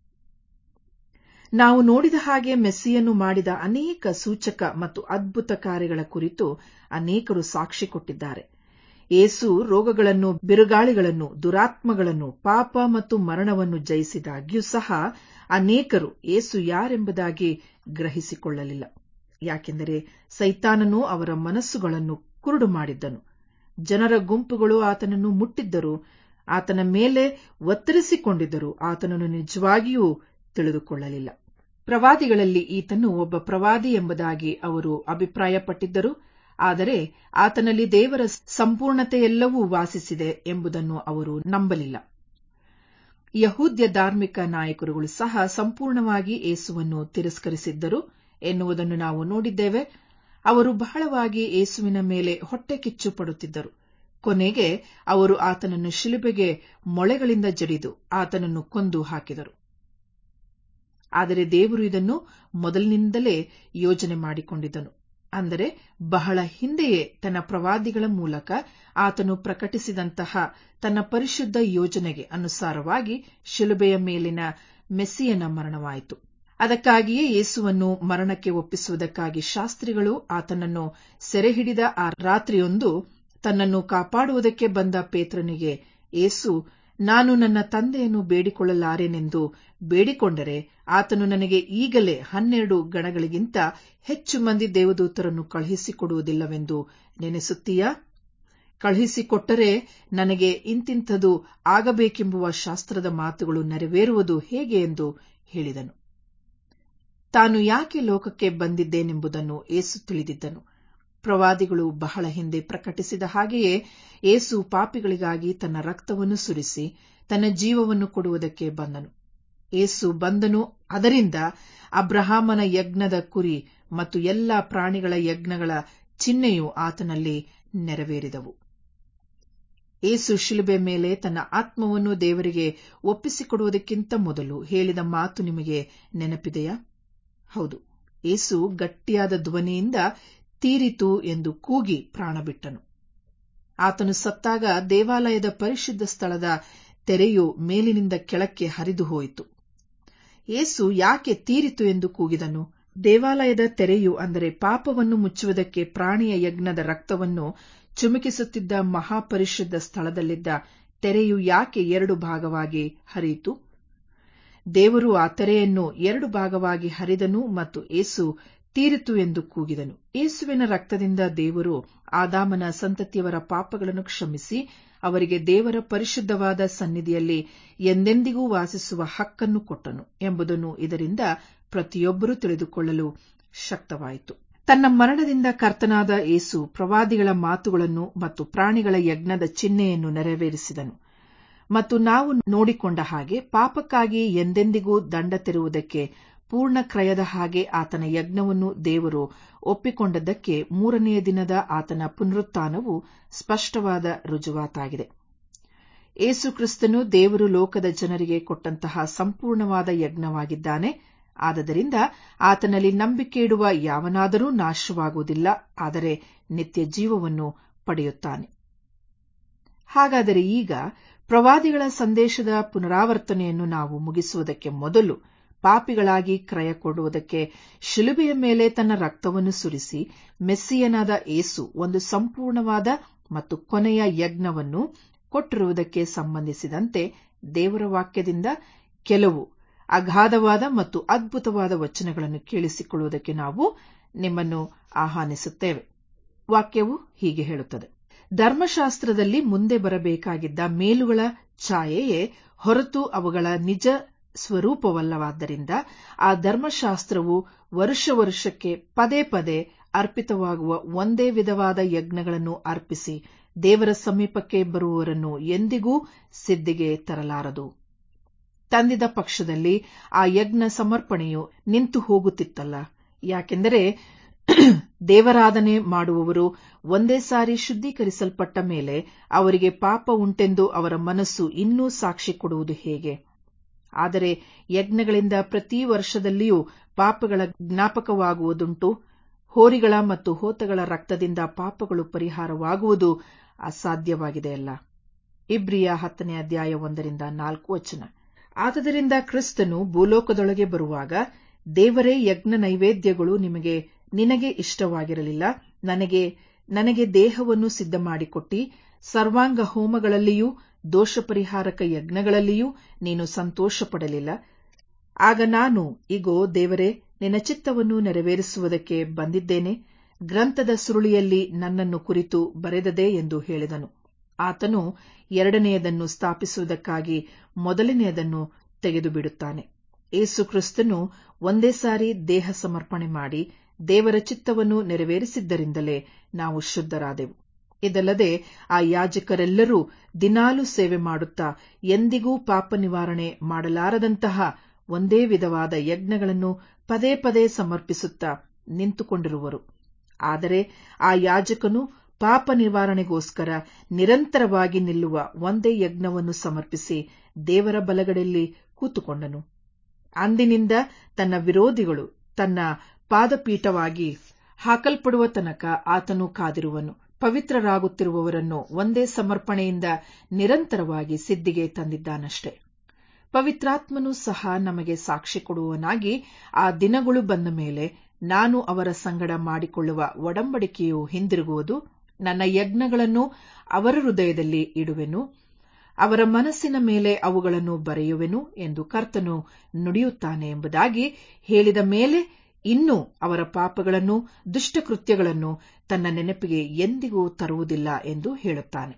ನಾವು ನೋಡಿದ ಹಾಗೆ ಮೆಸ್ಸಿಯನ್ನು ಮಾಡಿದ ಅನೇಕ ಸೂಚಕ ಮತ್ತು ಅದ್ಭುತ ಕಾರ್ಯಗಳ ಕುರಿತು ಅನೇಕರು ಸಾಕ್ಷಿ ಕೊಟ್ಟಿದ್ದಾರೆ ಏಸು ರೋಗಗಳನ್ನು ಬಿರುಗಾಳಿಗಳನ್ನು ದುರಾತ್ಮಗಳನ್ನು ಪಾಪ ಮತ್ತು ಮರಣವನ್ನು ಜಯಿಸಿದಾಗ್ಯೂ ಸಹ ಅನೇಕರು ಏಸು ಯಾರೆಂಬುದಾಗಿ ಗ್ರಹಿಸಿಕೊಳ್ಳಲಿಲ್ಲ ಯಾಕೆಂದರೆ ಸೈತಾನನು ಅವರ ಮನಸ್ಸುಗಳನ್ನು ಕುರುಡು ಮಾಡಿದ್ದನು ಜನರ ಗುಂಪುಗಳು ಆತನನ್ನು ಮುಟ್ಟಿದ್ದರು ಆತನ ಮೇಲೆ ಒತ್ತರಿಸಿಕೊಂಡಿದ್ದರು ಆತನನ್ನು ನಿಜವಾಗಿಯೂ ತಿಳಿದುಕೊಳ್ಳಲಿಲ್ಲ ಪ್ರವಾದಿಗಳಲ್ಲಿ ಈತನು ಒಬ್ಬ ಪ್ರವಾದಿ ಎಂಬುದಾಗಿ ಅವರು ಅಭಿಪ್ರಾಯಪಟ್ಟಿದ್ದರು ಆದರೆ ಆತನಲ್ಲಿ ದೇವರ ಸಂಪೂರ್ಣತೆಯೆಲ್ಲವೂ ವಾಸಿಸಿದೆ ಎಂಬುದನ್ನು ಅವರು ನಂಬಲಿಲ್ಲ ಯಹೂದ್ಯ ಧಾರ್ಮಿಕ ನಾಯಕರುಗಳು ಸಹ ಸಂಪೂರ್ಣವಾಗಿ ಏಸುವನ್ನು ತಿರಸ್ಕರಿಸಿದ್ದರು ಎನ್ನುವುದನ್ನು ನಾವು ನೋಡಿದ್ದೇವೆ ಅವರು ಬಹಳವಾಗಿ ಏಸುವಿನ ಮೇಲೆ ಹೊಟ್ಟೆ ಕಿಚ್ಚು ಪಡುತ್ತಿದ್ದರು ಕೊನೆಗೆ ಅವರು ಆತನನ್ನು ಶಿಲುಬೆಗೆ ಮೊಳೆಗಳಿಂದ ಜಡಿದು ಆತನನ್ನು ಕೊಂದು ಹಾಕಿದರು ಆದರೆ ದೇವರು ಇದನ್ನು ಮೊದಲಿನಿಂದಲೇ ಯೋಜನೆ ಮಾಡಿಕೊಂಡಿದ್ದನು ಅಂದರೆ ಬಹಳ ಹಿಂದೆಯೇ ತನ್ನ ಪ್ರವಾದಿಗಳ ಮೂಲಕ ಆತನು ಪ್ರಕಟಿಸಿದಂತಹ ತನ್ನ ಪರಿಶುದ್ಧ ಯೋಜನೆಗೆ ಅನುಸಾರವಾಗಿ ಶಿಲುಬೆಯ ಮೇಲಿನ ಮೆಸ್ಸಿಯನ ಮರಣವಾಯಿತು ಅದಕ್ಕಾಗಿಯೇ ಯೇಸುವನ್ನು ಮರಣಕ್ಕೆ ಒಪ್ಪಿಸುವುದಕ್ಕಾಗಿ ಶಾಸ್ತ್ರಿಗಳು ಆತನನ್ನು ಸೆರೆಹಿಡಿದ ಆ ರಾತ್ರಿಯೊಂದು ತನ್ನನ್ನು ಕಾಪಾಡುವುದಕ್ಕೆ ಬಂದ ಪೇತ್ರನಿಗೆ ಏಸು ನಾನು ನನ್ನ ತಂದೆಯನ್ನು ಬೇಡಿಕೊಳ್ಳಲಾರೆನೆಂದು ಬೇಡಿಕೊಂಡರೆ ಆತನು ನನಗೆ ಈಗಲೇ ಹನ್ನೆರಡು ಗಣಗಳಿಗಿಂತ ಹೆಚ್ಚು ಮಂದಿ ದೇವದೂತರನ್ನು ಕಳುಹಿಸಿಕೊಡುವುದಿಲ್ಲವೆಂದು ನೆನೆಸುತ್ತೀಯಾ ಕಳುಹಿಸಿಕೊಟ್ಟರೆ ನನಗೆ ಇಂತಿಂಥದು ಆಗಬೇಕೆಂಬುವ ಶಾಸ್ತ್ರದ ಮಾತುಗಳು ನೆರವೇರುವುದು ಹೇಗೆ ಎಂದು ಹೇಳಿದನು ತಾನು ಯಾಕೆ ಲೋಕಕ್ಕೆ ಬಂದಿದ್ದೇನೆಂಬುದನ್ನು ಏಸು ತಿಳಿದಿದ್ದನು ಪ್ರವಾದಿಗಳು ಬಹಳ ಹಿಂದೆ ಪ್ರಕಟಿಸಿದ ಹಾಗೆಯೇ ಏಸು ಪಾಪಿಗಳಿಗಾಗಿ ತನ್ನ ರಕ್ತವನ್ನು ಸುರಿಸಿ ತನ್ನ ಜೀವವನ್ನು ಕೊಡುವುದಕ್ಕೆ ಬಂದನು ಏಸು ಬಂದನು ಅದರಿಂದ ಅಬ್ರಹಾಮನ ಯಜ್ಞದ ಕುರಿ ಮತ್ತು ಎಲ್ಲಾ ಪ್ರಾಣಿಗಳ ಯಜ್ಞಗಳ ಚಿಹ್ನೆಯು ಆತನಲ್ಲಿ ನೆರವೇರಿದವು ಏಸು ಶಿಲುಬೆ ಮೇಲೆ ತನ್ನ ಆತ್ಮವನ್ನು ದೇವರಿಗೆ ಒಪ್ಪಿಸಿಕೊಡುವುದಕ್ಕಿಂತ ಮೊದಲು ಹೇಳಿದ ಮಾತು ನಿಮಗೆ ನೆನಪಿದೆಯಾ ಹೌದು ಏಸು ಗಟ್ಟಿಯಾದ ಧ್ವನಿಯಿಂದ ತೀರಿತು ಎಂದು ಕೂಗಿ ಪ್ರಾಣ ಬಿಟ್ಟನು ಆತನು ಸತ್ತಾಗ ದೇವಾಲಯದ ಪರಿಶುದ್ಧ ಸ್ಥಳದ ತೆರೆಯು ಮೇಲಿನಿಂದ ಕೆಳಕ್ಕೆ ಹರಿದು ಹೋಯಿತು ಏಸು ಯಾಕೆ ತೀರಿತು ಎಂದು ಕೂಗಿದನು ದೇವಾಲಯದ ತೆರೆಯು ಅಂದರೆ ಪಾಪವನ್ನು ಮುಚ್ಚುವುದಕ್ಕೆ ಪ್ರಾಣಿಯ ಯಜ್ಞದ ರಕ್ತವನ್ನು ಚುಮುಕಿಸುತ್ತಿದ್ದ ಮಹಾಪರಿಶುದ್ಧ ಸ್ಥಳದಲ್ಲಿದ್ದ ತೆರೆಯು ಯಾಕೆ ಎರಡು ಭಾಗವಾಗಿ ಹರಿಯಿತು ದೇವರು ಆ ತೆರೆಯನ್ನು ಎರಡು ಭಾಗವಾಗಿ ಹರಿದನು ಮತ್ತು ಏಸು ತೀರಿತು ಎಂದು ಕೂಗಿದನು ಏಸುವಿನ ರಕ್ತದಿಂದ ದೇವರು ಆದಾಮನ ಸಂತತಿಯವರ ಪಾಪಗಳನ್ನು ಕ್ಷಮಿಸಿ ಅವರಿಗೆ ದೇವರ ಪರಿಶುದ್ಧವಾದ ಸನ್ನಿಧಿಯಲ್ಲಿ ಎಂದೆಂದಿಗೂ ವಾಸಿಸುವ ಹಕ್ಕನ್ನು ಕೊಟ್ಟನು ಎಂಬುದನ್ನು ಇದರಿಂದ ಪ್ರತಿಯೊಬ್ಬರೂ ತಿಳಿದುಕೊಳ್ಳಲು ಶಕ್ತವಾಯಿತು ತನ್ನ ಮರಣದಿಂದ ಕರ್ತನಾದ ಏಸು ಪ್ರವಾದಿಗಳ ಮಾತುಗಳನ್ನು ಮತ್ತು ಪ್ರಾಣಿಗಳ ಯಜ್ಞದ ಚಿಹ್ನೆಯನ್ನು ನೆರವೇರಿಸಿದನು ಮತ್ತು ನಾವು ನೋಡಿಕೊಂಡ ಹಾಗೆ ಪಾಪಕ್ಕಾಗಿ ಎಂದೆಂದಿಗೂ ದಂಡ ತೆರುವುದಕ್ಕೆ ಪೂರ್ಣ ಕ್ರಯದ ಹಾಗೆ ಆತನ ಯಜ್ಞವನ್ನು ದೇವರು ಒಪ್ಪಿಕೊಂಡದ್ದಕ್ಕೆ ಮೂರನೆಯ ದಿನದ ಆತನ ಪುನರುತ್ಥಾನವು ಸ್ಪಷ್ಟವಾದ ರುಜುವಾತಾಗಿದೆ ಏಸು ಕ್ರಿಸ್ತನು ದೇವರು ಲೋಕದ ಜನರಿಗೆ ಕೊಟ್ಟಂತಹ ಸಂಪೂರ್ಣವಾದ ಯಜ್ಞವಾಗಿದ್ದಾನೆ ಆದದರಿಂದ ಆತನಲ್ಲಿ ನಂಬಿಕೆ ಇಡುವ ಯಾವನಾದರೂ ನಾಶವಾಗುವುದಿಲ್ಲ ಆದರೆ ನಿತ್ಯ ಜೀವವನ್ನು ಪಡೆಯುತ್ತಾನೆ ಹಾಗಾದರೆ ಈಗ ಪ್ರವಾದಿಗಳ ಸಂದೇಶದ ಪುನರಾವರ್ತನೆಯನ್ನು ನಾವು ಮುಗಿಸುವುದಕ್ಕೆ ಮೊದಲು ಪಾಪಿಗಳಾಗಿ ಕ್ರಯ ಕೊಡುವುದಕ್ಕೆ ಶಿಲುಬೆಯ ಮೇಲೆ ತನ್ನ ರಕ್ತವನ್ನು ಸುರಿಸಿ ಮೆಸ್ಸಿಯನಾದ ಏಸು ಒಂದು ಸಂಪೂರ್ಣವಾದ ಮತ್ತು ಕೊನೆಯ ಯಜ್ಞವನ್ನು ಕೊಟ್ಟಿರುವುದಕ್ಕೆ ಸಂಬಂಧಿಸಿದಂತೆ ದೇವರ ವಾಕ್ಯದಿಂದ ಕೆಲವು ಅಗಾಧವಾದ ಮತ್ತು ಅದ್ಭುತವಾದ ವಚನಗಳನ್ನು ಕೇಳಿಸಿಕೊಳ್ಳುವುದಕ್ಕೆ ನಾವು ನಿಮ್ಮನ್ನು ಆಹ್ವಾನಿಸುತ್ತೇವೆ ವಾಕ್ಯವು ಹೀಗೆ ಹೇಳುತ್ತದೆ ಧರ್ಮಶಾಸ್ತ್ರದಲ್ಲಿ ಮುಂದೆ ಬರಬೇಕಾಗಿದ್ದ ಮೇಲುಗಳ ಛಾಯೆಯೇ ಹೊರತು ಅವುಗಳ ನಿಜ ಸ್ವರೂಪವಲ್ಲವಾದ್ದರಿಂದ ಆ ಧರ್ಮಶಾಸ್ತ್ರವು ವರುಷ ವರುಷಕ್ಕೆ ಪದೇ ಪದೇ ಅರ್ಪಿತವಾಗುವ ಒಂದೇ ವಿಧವಾದ ಯಜ್ಞಗಳನ್ನು ಅರ್ಪಿಸಿ ದೇವರ ಸಮೀಪಕ್ಕೆ ಬರುವವರನ್ನು ಎಂದಿಗೂ ಸಿದ್ಧಿಗೆ ತರಲಾರದು ತಂದಿದ ಪಕ್ಷದಲ್ಲಿ ಆ ಯಜ್ಞ ಸಮರ್ಪಣೆಯು ನಿಂತು ಹೋಗುತ್ತಿತ್ತಲ್ಲ ಯಾಕೆಂದರೆ ದೇವರಾಧನೆ ಮಾಡುವವರು ಒಂದೇ ಸಾರಿ ಶುದ್ಧೀಕರಿಸಲ್ಪಟ್ಟ ಮೇಲೆ ಅವರಿಗೆ ಪಾಪ ಉಂಟೆಂದು ಅವರ ಮನಸ್ಸು ಇನ್ನೂ ಸಾಕ್ಷಿ ಕೊಡುವುದು ಹೇಗೆ ಆದರೆ ಯಜ್ಞಗಳಿಂದ ಪ್ರತಿ ವರ್ಷದಲ್ಲಿಯೂ ಪಾಪಗಳ ಜ್ಞಾಪಕವಾಗುವುದುಂಟು ಹೋರಿಗಳ ಮತ್ತು ಹೋತಗಳ ರಕ್ತದಿಂದ ಪಾಪಗಳು ಪರಿಹಾರವಾಗುವುದು ಅಸಾಧ್ಯವಾಗಿದೆಯಲ್ಲ ಇಬ್ರಿಯ ಹತ್ತನೇ ಅಧ್ಯಾಯ ಒಂದರಿಂದ ನಾಲ್ಕು ವಚನ ಆದದರಿಂದ ಕ್ರಿಸ್ತನು ಭೂಲೋಕದೊಳಗೆ ಬರುವಾಗ ದೇವರೇ ಯಜ್ಞ ನೈವೇದ್ಯಗಳು ನಿಮಗೆ ನಿನಗೆ ಇಷ್ಟವಾಗಿರಲಿಲ್ಲ ನನಗೆ ನನಗೆ ದೇಹವನ್ನು ಸಿದ್ಧ ಮಾಡಿಕೊಟ್ಟಿ ಸರ್ವಾಂಗ ಹೋಮಗಳಲ್ಲಿಯೂ ದೋಷ ಪರಿಹಾರಕ ಯಜ್ಞಗಳಲ್ಲಿಯೂ ನೀನು ಸಂತೋಷಪಡಲಿಲ್ಲ ಆಗ ನಾನು ಇಗೋ ದೇವರೇ ನಿನ್ನ ಚಿತ್ತವನ್ನು ನೆರವೇರಿಸುವುದಕ್ಕೆ ಬಂದಿದ್ದೇನೆ ಗ್ರಂಥದ ಸುರುಳಿಯಲ್ಲಿ ನನ್ನನ್ನು ಕುರಿತು ಬರೆದದೆ ಎಂದು ಹೇಳಿದನು ಆತನು ಎರಡನೆಯದನ್ನು ಸ್ಥಾಪಿಸುವುದಕ್ಕಾಗಿ ಮೊದಲನೆಯದನ್ನು ತೆಗೆದುಬಿಡುತ್ತಾನೆ ಏಸು ಕ್ರಿಸ್ತನು ಒಂದೇ ಸಾರಿ ದೇಹ ಸಮರ್ಪಣೆ ಮಾಡಿ ದೇವರ ಚಿತ್ತವನ್ನು ನೆರವೇರಿಸಿದ್ದರಿಂದಲೇ ನಾವು ಶುದ್ಧರಾದೆವು ಇದಲ್ಲದೆ ಆ ಯಾಜಕರೆಲ್ಲರೂ ದಿನಾಲು ಸೇವೆ ಮಾಡುತ್ತಾ ಎಂದಿಗೂ ಪಾಪ ನಿವಾರಣೆ ಮಾಡಲಾರದಂತಹ ಒಂದೇ ವಿಧವಾದ ಯಜ್ಞಗಳನ್ನು ಪದೇ ಪದೇ ಸಮರ್ಪಿಸುತ್ತಾ ನಿಂತುಕೊಂಡಿರುವರು ಆದರೆ ಆ ಯಾಜಕನು ಪಾಪ ನಿವಾರಣೆಗೋಸ್ಕರ ನಿರಂತರವಾಗಿ ನಿಲ್ಲುವ ಒಂದೇ ಯಜ್ಞವನ್ನು ಸಮರ್ಪಿಸಿ ದೇವರ ಬಲಗಡೆಯಲ್ಲಿ ಕೂತುಕೊಂಡನು ಅಂದಿನಿಂದ ತನ್ನ ವಿರೋಧಿಗಳು ತನ್ನ ಪಾದಪೀಠವಾಗಿ ಹಾಕಲ್ಪಡುವ ತನಕ ಆತನು ಕಾದಿರುವನು ಪವಿತ್ರರಾಗುತ್ತಿರುವವರನ್ನು ಒಂದೇ ಸಮರ್ಪಣೆಯಿಂದ ನಿರಂತರವಾಗಿ ಸಿದ್ಧಿಗೆ ತಂದಿದ್ದಾನಷ್ಟೆ ಪವಿತ್ರಾತ್ಮನು ಸಹ ನಮಗೆ ಸಾಕ್ಷಿ ಕೊಡುವನಾಗಿ ಆ ದಿನಗಳು ಬಂದ ಮೇಲೆ ನಾನು ಅವರ ಸಂಗಡ ಮಾಡಿಕೊಳ್ಳುವ ಒಡಂಬಡಿಕೆಯು ಹಿಂದಿರುಗುವುದು ನನ್ನ ಯಜ್ಞಗಳನ್ನು ಅವರ ಹೃದಯದಲ್ಲಿ ಇಡುವೆನು ಅವರ ಮನಸ್ಸಿನ ಮೇಲೆ ಅವುಗಳನ್ನು ಬರೆಯುವೆನು ಎಂದು ಕರ್ತನು ನುಡಿಯುತ್ತಾನೆ ಎಂಬುದಾಗಿ ಹೇಳಿದ ಮೇಲೆ ಇನ್ನೂ ಅವರ ಪಾಪಗಳನ್ನು ದುಷ್ಟಕೃತ್ಯಗಳನ್ನು ತನ್ನ ನೆನಪಿಗೆ ಎಂದಿಗೂ ತರುವುದಿಲ್ಲ ಎಂದು ಹೇಳುತ್ತಾನೆ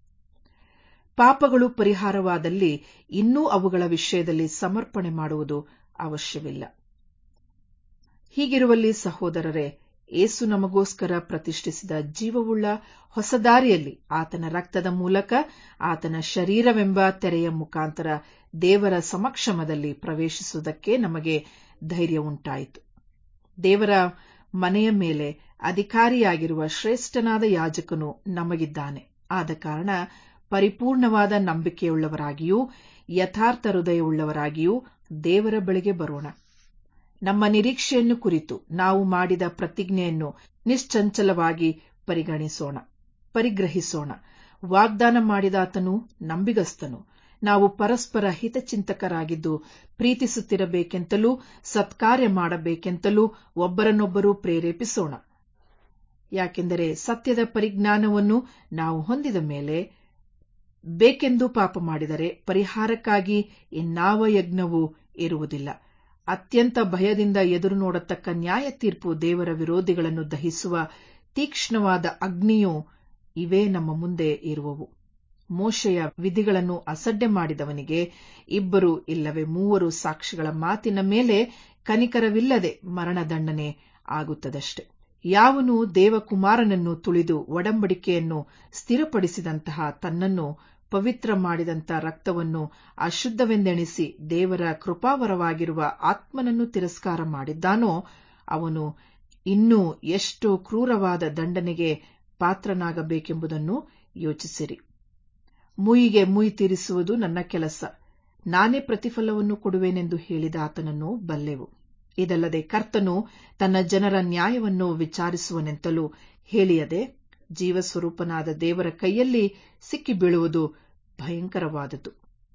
ಪಾಪಗಳು ಪರಿಹಾರವಾದಲ್ಲಿ ಇನ್ನೂ ಅವುಗಳ ವಿಷಯದಲ್ಲಿ ಸಮರ್ಪಣೆ ಮಾಡುವುದು ಅವಶ್ಯವಿಲ್ಲ ಹೀಗಿರುವಲ್ಲಿ ಸಹೋದರರೇ ಏಸು ನಮಗೋಸ್ಕರ ಪ್ರತಿಷ್ಠಿಸಿದ ಜೀವವುಳ್ಳ ಹೊಸ ದಾರಿಯಲ್ಲಿ ಆತನ ರಕ್ತದ ಮೂಲಕ ಆತನ ಶರೀರವೆಂಬ ತೆರೆಯ ಮುಖಾಂತರ ದೇವರ ಸಮಕ್ಷಮದಲ್ಲಿ ಪ್ರವೇಶಿಸುವುದಕ್ಕೆ ನಮಗೆ ಧೈರ್ಯ ಉಂಟಾಯಿತು ದೇವರ ಮನೆಯ ಮೇಲೆ ಅಧಿಕಾರಿಯಾಗಿರುವ ಶ್ರೇಷ್ಠನಾದ ಯಾಜಕನು ನಮಗಿದ್ದಾನೆ ಆದ ಕಾರಣ ಪರಿಪೂರ್ಣವಾದ ನಂಬಿಕೆಯುಳ್ಳವರಾಗಿಯೂ ಯಥಾರ್ಥ ಹೃದಯವುಳ್ಳವರಾಗಿಯೂ ದೇವರ ಬಳಿಗೆ ಬರೋಣ ನಮ್ಮ ನಿರೀಕ್ಷೆಯನ್ನು ಕುರಿತು ನಾವು ಮಾಡಿದ ಪ್ರತಿಜ್ಞೆಯನ್ನು ನಿಶ್ಚಂಚಲವಾಗಿ ಪರಿಗಣಿಸೋಣ ಪರಿಗ್ರಹಿಸೋಣ ವಾಗ್ದಾನ ಮಾಡಿದಾತನು ನಂಬಿಗಸ್ತನು ನಾವು ಪರಸ್ಪರ ಹಿತಚಿಂತಕರಾಗಿದ್ದು ಪ್ರೀತಿಸುತ್ತಿರಬೇಕೆಂತಲೂ ಸತ್ಕಾರ್ಯ ಮಾಡಬೇಕೆಂತಲೂ ಒಬ್ಬರನ್ನೊಬ್ಬರು ಪ್ರೇರೇಪಿಸೋಣ ಯಾಕೆಂದರೆ ಸತ್ಯದ ಪರಿಜ್ಞಾನವನ್ನು ನಾವು ಹೊಂದಿದ ಮೇಲೆ ಬೇಕೆಂದು ಪಾಪ ಮಾಡಿದರೆ ಪರಿಹಾರಕ್ಕಾಗಿ ಇನ್ನಾವ ಯಜ್ಞವೂ ಇರುವುದಿಲ್ಲ ಅತ್ಯಂತ ಭಯದಿಂದ ಎದುರು ನೋಡತಕ್ಕ ನ್ಯಾಯ ತೀರ್ಪು ದೇವರ ವಿರೋಧಿಗಳನ್ನು ದಹಿಸುವ ತೀಕ್ಷ್ಣವಾದ ಅಗ್ನಿಯೂ ಇವೇ ನಮ್ಮ ಮುಂದೆ ಇರುವವು ಮೋಶೆಯ ವಿಧಿಗಳನ್ನು ಅಸಡ್ಡೆ ಮಾಡಿದವನಿಗೆ ಇಬ್ಬರು ಇಲ್ಲವೇ ಮೂವರು ಸಾಕ್ಷಿಗಳ ಮಾತಿನ ಮೇಲೆ ಕನಿಕರವಿಲ್ಲದೆ ಮರಣದಂಡನೆ ಆಗುತ್ತದಷ್ಟೆ ಯಾವನು ದೇವಕುಮಾರನನ್ನು ತುಳಿದು ಒಡಂಬಡಿಕೆಯನ್ನು ಸ್ಥಿರಪಡಿಸಿದಂತಹ ತನ್ನನ್ನು ಪವಿತ್ರ ಮಾಡಿದಂಥ ರಕ್ತವನ್ನು ಅಶುದ್ಧವೆಂದೆಣಿಸಿ ದೇವರ ಕೃಪಾವರವಾಗಿರುವ ಆತ್ಮನನ್ನು ತಿರಸ್ಕಾರ ಮಾಡಿದ್ದಾನೋ ಅವನು ಇನ್ನೂ ಎಷ್ಟು ಕ್ರೂರವಾದ ದಂಡನೆಗೆ ಪಾತ್ರನಾಗಬೇಕೆಂಬುದನ್ನು ಯೋಚಿಸಿರಿ ಮುಯಿಗೆ ಮುಯಿ ತೀರಿಸುವುದು ನನ್ನ ಕೆಲಸ ನಾನೇ ಪ್ರತಿಫಲವನ್ನು ಕೊಡುವೆನೆಂದು ಹೇಳಿದ ಆತನನ್ನು ಬಲ್ಲೆವು ಇದಲ್ಲದೆ ಕರ್ತನು ತನ್ನ ಜನರ ನ್ಯಾಯವನ್ನು ವಿಚಾರಿಸುವನೆಂತಲೂ ಹೇಳಿಯದೆ ಜೀವಸ್ವರೂಪನಾದ ದೇವರ ಕೈಯಲ್ಲಿ ಸಿಕ್ಕಿ ಬೀಳುವುದು ಭಯಂಕರವಾದದ್ದು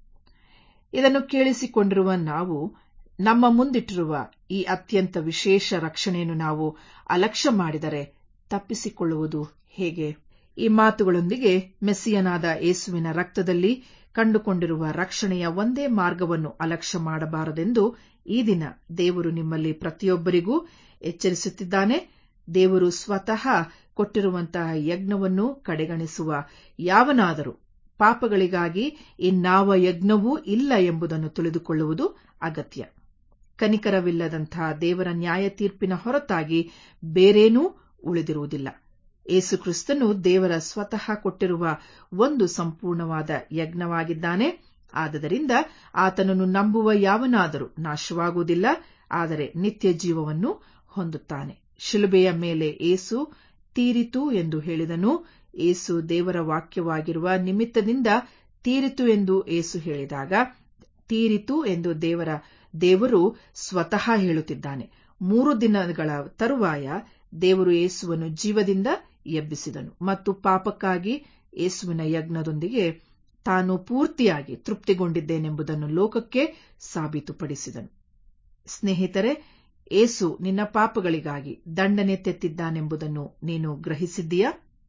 ಇದನ್ನು ಕೇಳಿಸಿಕೊಂಡಿರುವ ನಾವು ನಮ್ಮ ಮುಂದಿಟ್ಟಿರುವ ಈ ಅತ್ಯಂತ ವಿಶೇಷ ರಕ್ಷಣೆಯನ್ನು ನಾವು ಅಲಕ್ಷ್ಯ ಮಾಡಿದರೆ ತಪ್ಪಿಸಿಕೊಳ್ಳುವುದು ಹೇಗೆ ಈ ಮಾತುಗಳೊಂದಿಗೆ ಮೆಸ್ಸಿಯನಾದ ಯೇಸುವಿನ ರಕ್ತದಲ್ಲಿ ಕಂಡುಕೊಂಡಿರುವ ರಕ್ಷಣೆಯ ಒಂದೇ ಮಾರ್ಗವನ್ನು ಅಲಕ್ಷ್ಯ ಮಾಡಬಾರದೆಂದು ಈ ದಿನ ದೇವರು ನಿಮ್ಮಲ್ಲಿ ಪ್ರತಿಯೊಬ್ಬರಿಗೂ ಎಚ್ಚರಿಸುತ್ತಿದ್ದಾನೆ ದೇವರು ಸ್ವತಃ ಕೊಟ್ಟಿರುವಂತಹ ಯಜ್ಞವನ್ನು ಕಡೆಗಣಿಸುವ ಯಾವನಾದರೂ ಪಾಪಗಳಿಗಾಗಿ ಇನ್ನಾವ ಯಜ್ಞವೂ ಇಲ್ಲ ಎಂಬುದನ್ನು ತಿಳಿದುಕೊಳ್ಳುವುದು ಅಗತ್ಯ ಕನಿಕರವಿಲ್ಲದಂತಹ ದೇವರ ನ್ಯಾಯ ತೀರ್ಪಿನ ಹೊರತಾಗಿ ಬೇರೇನೂ ಉಳಿದಿರುವುದಿಲ್ಲ ಏಸುಕ್ರಿಸ್ತನು ದೇವರ ಸ್ವತಃ ಕೊಟ್ಟಿರುವ ಒಂದು ಸಂಪೂರ್ಣವಾದ ಯಜ್ಞವಾಗಿದ್ದಾನೆ ಆದ್ದರಿಂದ ಆತನನ್ನು ನಂಬುವ ಯಾವನಾದರೂ ನಾಶವಾಗುವುದಿಲ್ಲ ಆದರೆ ನಿತ್ಯ ಜೀವವನ್ನು ಹೊಂದುತ್ತಾನೆ ಶಿಲುಬೆಯ ಮೇಲೆ ಏಸು ತೀರಿತು ಎಂದು ಹೇಳಿದನು ಏಸು ದೇವರ ವಾಕ್ಯವಾಗಿರುವ ನಿಮಿತ್ತದಿಂದ ತೀರಿತು ಎಂದು ಏಸು ಹೇಳಿದಾಗ ತೀರಿತು ಎಂದು ದೇವರ ದೇವರು ಸ್ವತಃ ಹೇಳುತ್ತಿದ್ದಾನೆ ಮೂರು ದಿನಗಳ ತರುವಾಯ ದೇವರು ಯೇಸುವನ್ನು ಜೀವದಿಂದ ಎಬ್ಬಿಸಿದನು ಮತ್ತು ಪಾಪಕ್ಕಾಗಿ ಯೇಸುವಿನ ಯಜ್ಞದೊಂದಿಗೆ ತಾನು ಪೂರ್ತಿಯಾಗಿ ತೃಪ್ತಿಗೊಂಡಿದ್ದೇನೆಂಬುದನ್ನು ಲೋಕಕ್ಕೆ ಸಾಬೀತುಪಡಿಸಿದನು ಸ್ನೇಹಿತರೆ ಏಸು ನಿನ್ನ ಪಾಪಗಳಿಗಾಗಿ ದಂಡನೆ ತೆತ್ತಿದ್ದಾನೆಂಬುದನ್ನು ನೀನು ಗ್ರಹಿಸಿದ್ದೀಯಾ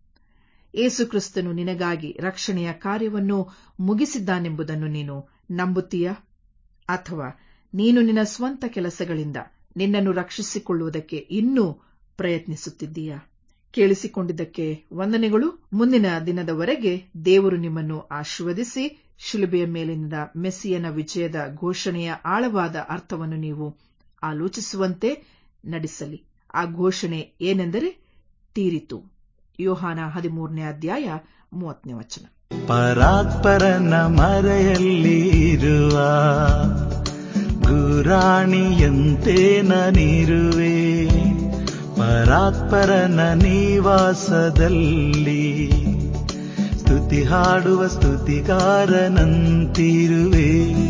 ಏಸು ಕ್ರಿಸ್ತನು ನಿನಗಾಗಿ ರಕ್ಷಣೆಯ ಕಾರ್ಯವನ್ನು ಮುಗಿಸಿದ್ದಾನೆಂಬುದನ್ನು ನೀನು ನಂಬುತ್ತೀಯಾ ಅಥವಾ ನೀನು ನಿನ್ನ ಸ್ವಂತ ಕೆಲಸಗಳಿಂದ ನಿನ್ನನ್ನು ರಕ್ಷಿಸಿಕೊಳ್ಳುವುದಕ್ಕೆ ಇನ್ನೂ ಪ್ರಯತ್ನಿಸುತ್ತಿದ್ದೀಯಾ ಕೇಳಿಸಿಕೊಂಡಿದ್ದಕ್ಕೆ ವಂದನೆಗಳು ಮುಂದಿನ ದಿನದವರೆಗೆ ದೇವರು ನಿಮ್ಮನ್ನು ಆಶೀರ್ವದಿಸಿ ಶಿಲುಬೆಯ ಮೇಲಿನಿಂದ ಮೆಸ್ಸಿಯನ ವಿಜಯದ ಘೋಷಣೆಯ ಆಳವಾದ ಅರ್ಥವನ್ನು ನೀವು ಆಲೋಚಿಸುವಂತೆ ನಡೆಸಲಿ ಆ ಘೋಷಣೆ ಏನೆಂದರೆ ತೀರಿತು ಯೋಹಾನ ಹದಿಮೂರನೇ ಅಧ್ಯಾಯ ಮೂವತ್ತನೇ ವಚನ ಪರಾತ್ಪರನ ಮರೆಯಲ್ಲಿ ಇರುವ ಗುರಾಣಿಯಂತೆ ನಾನಿರುವೆ ಪರಾತ್ಪರನ ನಿವಾಸದಲ್ಲಿ ಸ್ತುತಿ ಹಾಡುವ ಸ್ತುತಿಗಾರನಂತಿರುವೆ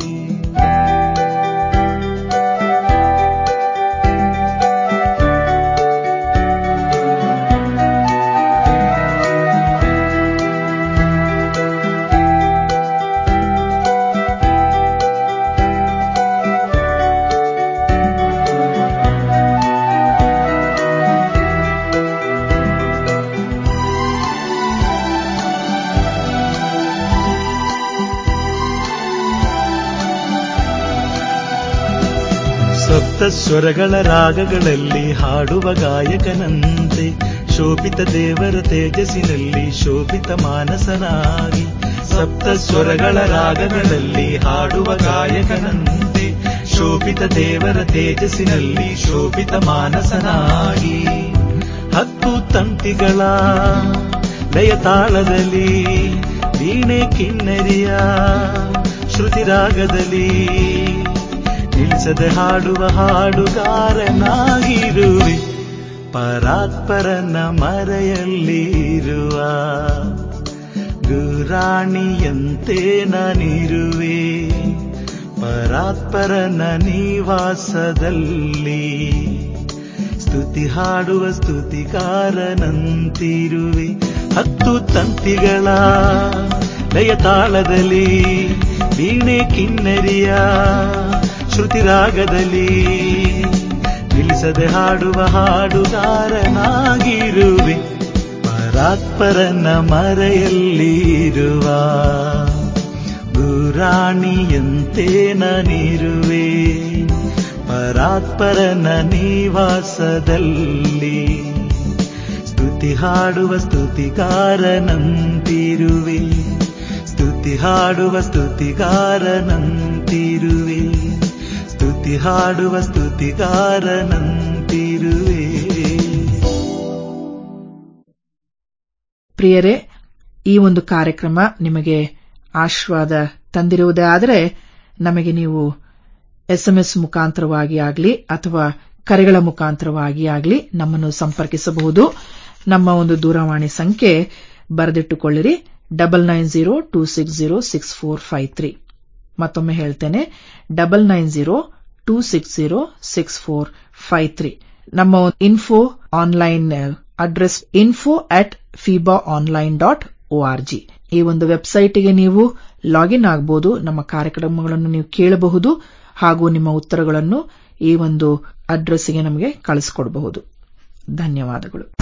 ಸಪ್ತ ಸ್ವರಗಳ ರಾಗಗಳಲ್ಲಿ ಹಾಡುವ ಗಾಯಕನಂತೆ ಶೋಭಿತ ದೇವರ ತೇಜಸ್ಸಿನಲ್ಲಿ ಶೋಭಿತ ಮಾನಸನಾಗಿ ಸಪ್ತ ಸ್ವರಗಳ ರಾಗಗಳಲ್ಲಿ ಹಾಡುವ ಗಾಯಕನಂತೆ ಶೋಭಿತ ದೇವರ ತೇಜಸ್ಸಿನಲ್ಲಿ ಶೋಭಿತ ಮಾನಸನಾಗಿ ಹತ್ತು ತಂತಿಗಳ ಲಯತಾಳದಲ್ಲಿ ವೀಣೆ ಕಿನ್ನರಿಯ ಶ್ರುತಿರಾಗದಲ್ಲಿ ನಿಲ್ಲಿಸದೆ ಹಾಡುವ ಹಾಡುಗಾರನಾಗಿರುವೆ ಪರಾತ್ಪರನ ಮರೆಯಲ್ಲಿ ಇರುವ ಗುರಾಣಿಯಂತೆ ನಾನಿರುವೆ ಪರಾತ್ಪರನ ನಿವಾಸದಲ್ಲಿ ಸ್ತುತಿ ಹಾಡುವ ಸ್ತುತಿಗಾರನಂತಿರುವೆ ಹತ್ತು ತಂತಿಗಳ ಲಯತಾಳದಲ್ಲಿ ವೀಣೆ ಕಿನ್ನರಿಯ ಶ್ರುತಿರಾಗದಲ್ಲಿ ನಿಲ್ಲಿಸದೆ ಹಾಡುವ ಹಾಡುಗಾರನಾಗಿರುವೆ ಪರಾತ್ಪರನ ಮರೆಯಲ್ಲಿ ಇರುವ ಗುರಾಣಿಯಂತೆ ನಾನಿರುವೆ ಪರಾತ್ಪರನ ನಿವಾಸದಲ್ಲಿ ಸ್ತುತಿ ಹಾಡುವ ಸ್ತುತಿಗಾರನಂತಿರುವೆ ಸ್ತುತಿ ಹಾಡುವ ಸ್ತುತಿಗಾರನಂತಿರುವೆ ಸ್ತುತಿ ಹಾಡುವ ಸ್ತುತಿಗಾರನಂತಿರುವೆ ಪ್ರಿಯರೇ ಈ ಒಂದು ಕಾರ್ಯಕ್ರಮ ನಿಮಗೆ ಆಶೀರ್ವಾದ ತಂದಿರುವುದೇ ಆದರೆ ನಮಗೆ ನೀವು ಎಸ್ಎಂಎಸ್ ಮುಖಾಂತರವಾಗಿ ಆಗಲಿ ಅಥವಾ ಕರೆಗಳ ಮುಖಾಂತರವಾಗಿ ಆಗಲಿ ನಮ್ಮನ್ನು ಸಂಪರ್ಕಿಸಬಹುದು ನಮ್ಮ ಒಂದು ದೂರವಾಣಿ ಸಂಖ್ಯೆ ಬರೆದಿಟ್ಟುಕೊಳ್ಳಿರಿ double nine zero two six zero six four five three ಮತ್ತೊಮ್ಮೆ ಹೇಳ್ತೇನೆ double nine zero two six zero six four five three ನಮ್ಮ info online address info at FIBA online dot org ಈ ಒಂದು ವೆಬ್ಸೈಟ್ಗೆ ನೀವು ಲಾಗಿನ್ ಆಗಬಹುದು ನಮ್ಮ ಕಾರ್ಯಕ್ರಮಗಳನ್ನು ನೀವು ಕೇಳಬಹುದು ಹಾಗೂ ನಿಮ್ಮ ಉತ್ತರಗಳನ್ನು ಈ ಒಂದು ಅಡ್ರೆಸ್ಗೆ ನಮಗೆ ಕಳಿಸಿಕೊಡಬಹುದು ಧನ್ಯವಾದಗಳು